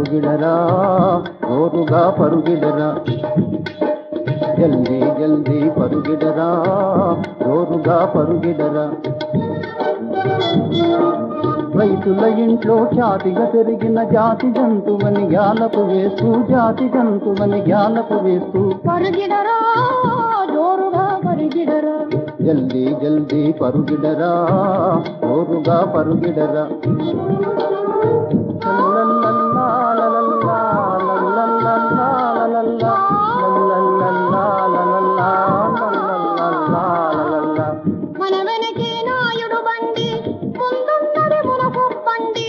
పరుగిడరా జోరుగా పరుగిడరా జల్దీ జల్దీ పరుగిడరా జోరుగా పరుగిడరా రైతుల ఇంట్లో ఖ్యాతిగా పెరిగిన జాతి జంతువని జ్ఞానపు వేస్తూ జాతి జంతువని జ్ఞానపు వేస్తూ పరుగిడరా జోరుగా పరుగిడరా జల్దీ జల్దీ పరుగిడరా జోరుగా పరుగిడరా లల్లల్లల్లా, లల్లల్లా, లల్లల్లల్లా, లల్లల్లా, లల్లల్లల్లా, లల్లల్లా, లల్లల్లల్లా, లల్లల్లా. మన వెనకే నాయుడు బండి ముందున్నది మునకు బండి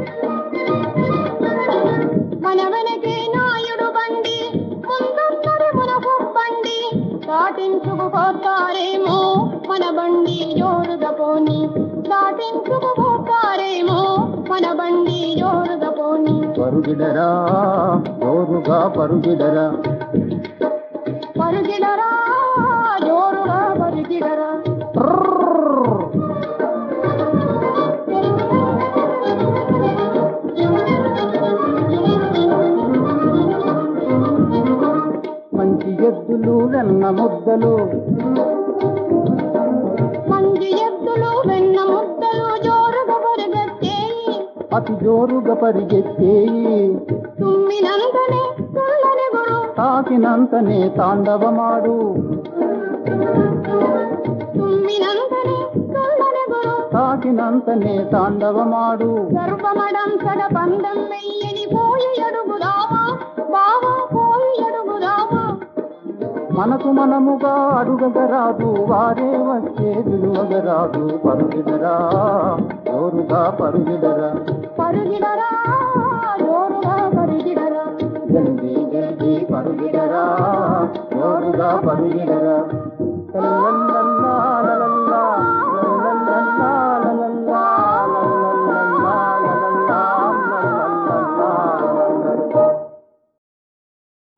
మన వెనకే నాయుడు బండి ముందున్నది మునకు బండి దాటించుకుపోతారేమో మన బండి జోరుగా పోని దాటించుకుపోతారేమో మన బండి జోరుగా పోని పరుగిడరా జోరుగా పరుగిడరా పరుగిడరా జోరుగా పరుగిడరా మంచి ఎద్దులు వెన్న ముద్దలు మంచి ఎద్దులు వెన్న ముద్దలు జోరుగా పరిగెత్తేయి అతి జోరుగా పరిగెత్తేయి తుమ్మినంతనే తుల్లని గురు తాకినంతనే తాండవమాడు తుమ్మినంతనే తుల్లని గురు తాకినంతనే తాండవమాడు గర్భమడం సడ పందం వెయ్యని పోయి అడుగుదామా బావా పోయి అడుగుదామా మనకు మనముగా అడుగగరాదు వారే వచ్చే విలువగరాదు పరుగిడరా జోరుగా పరుగిడరా పరుగిడరా జోరుగా పరుగిడరా జల్దీ జల్దీ పరుగిడరా జోరుగా పరుగిడరా